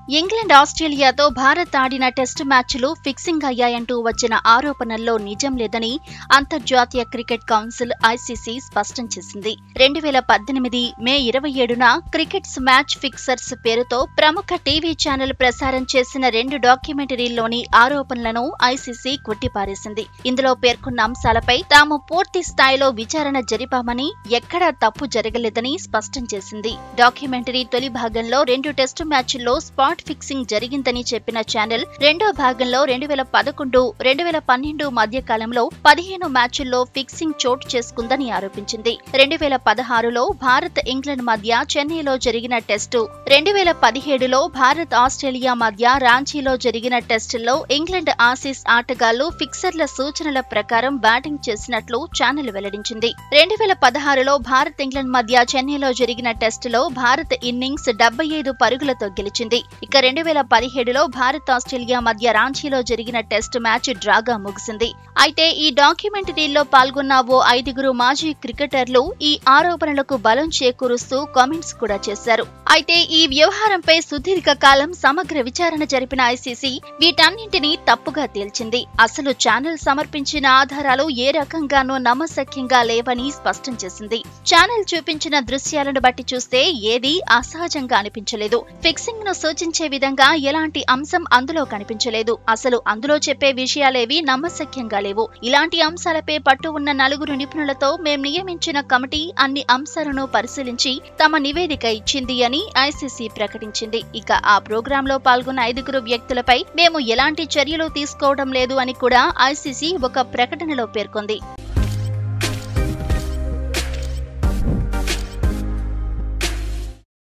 England ఆస్ట్రేలియాతో Bharat ఆడిన test మ్యాచ్లు fixing అయ్యాయంటూ వచ్చిన ఆరోపణల్లో నిజం లేదని అంతర్జాతీయ క్రికెట్ కౌన్సిల్ ఐసీసీ స్పష్టం చేసింది రెండు వేల పద్దెనిమిది మే ఇరవై ఏడున క్రికెట్స్ మ్యాచ్ ఫిక్సర్స్ పేరుతో ప్రముఖ టీవీ ఛానల్ ప్రసారం చేసిన రెండు డాక్యుమెంటరీల్లోని ఆరోపణలను ఐసీసీ కొట్టిపారేసింది ఇందులో పేర్కొన్న అంశాలపై తాము పూర్తి స్థాయిలో విచారణ జరిపామని ఎక్కడా తప్పు జరగలేదని స్పష్టం చేసింది డాక్యుమెంటరీ తొలి భాగంలో రెండు టెస్టు మ్యాచ్ల్లో స్పాట్ ఫిక్సింగ్ జరిగిందని చెప్పిన ఛానల్ రెండో భాగంలో రెండు వేల పదకొండు రెండు వేల పన్నెండు మధ్య కాలంలో పదిహేను మ్యాచ్ల్లో ఫిక్సింగ్ చోటు చేసుకుందని ఆరోపించింది రెండు వేల పదహారులో భారత్ ఇంగ్లాండ్ మధ్య చెన్నైలో జరిగిన టెస్టు రెండు వేల పదిహేడులో భారత్ ఆస్ట్రేలియా మధ్య రాంచీలో జరిగిన టెస్టుల్లో ఇంగ్లాండ్ ఆసీస్ ఆటగాళ్లు ఫిక్సర్ల సూచనల ప్రకారం బ్యాటింగ్ చేసినట్లు ఛానల్ వెల్లడించింది రెండు వేల పదహారులో భారత్ ఇంగ్లాండ్ మధ్య చెన్నైలో జరిగిన టెస్టులో భారత్ ఇన్నింగ్స్ డెబ్బై ఐదు పరుగులతో గెలిచింది ఇక రెండు వేల పదిహేడులో భారత్ ఆస్ట్రేలియా మధ్య రాంచీలో జరిగిన టెస్ట్ మ్యాచ్ డ్రాగా ముగిసింది అయితే ఈ డాక్యుమెంటరీలో పాల్గొన్న ఓ ఐదుగురు మాజీ క్రికెటర్లు ఈ ఆరోపణలకు బలం చేకూరుస్తూ కామెంట్స్ కూడా చేశారు అయితే ఈ వ్యవహారంపై సుదీర్ఘ కాలం సమగ్ర విచారణ జరిపిన ఐసీసీ వీటన్నింటినీ తప్పుగా తేల్చింది అసలు ఛానల్ సమర్పించిన ఆధారాలు ఏ రకంగానూ నమ్మశక్యంగా లేవని స్పష్టం చేసింది ఛానల్ చూపించిన దృశ్యాలను బట్టి చూస్తే ఏదీ అసహజంగా అనిపించలేదు ఫిక్సింగ్ ను సూచించే విధంగా ఎలాంటి అంశం అందులో కనిపించలేదు అసలు అందులో చెప్పే విషయాలేవి నమ్మశక్యంగా లేవు ఇలాంటి అంశాలపై పట్టు ఉన్న నలుగురు నిపుణులతో మేం నియమించిన కమిటీ అన్ని అంశాలను పరిశీలించి తమ నివేదిక ఇచ్చింది అని ఐసీసీ ప్రకటించింది ఇక ఆ ప్రోగ్రాంలో పాల్గొన్న ఐదుగురు వ్యక్తులపై మేము ఎలాంటి చర్యలు తీసుకోవడం లేదు అని కూడా ఐసీసీ ఒక ప్రకటనలో పేర్కొంది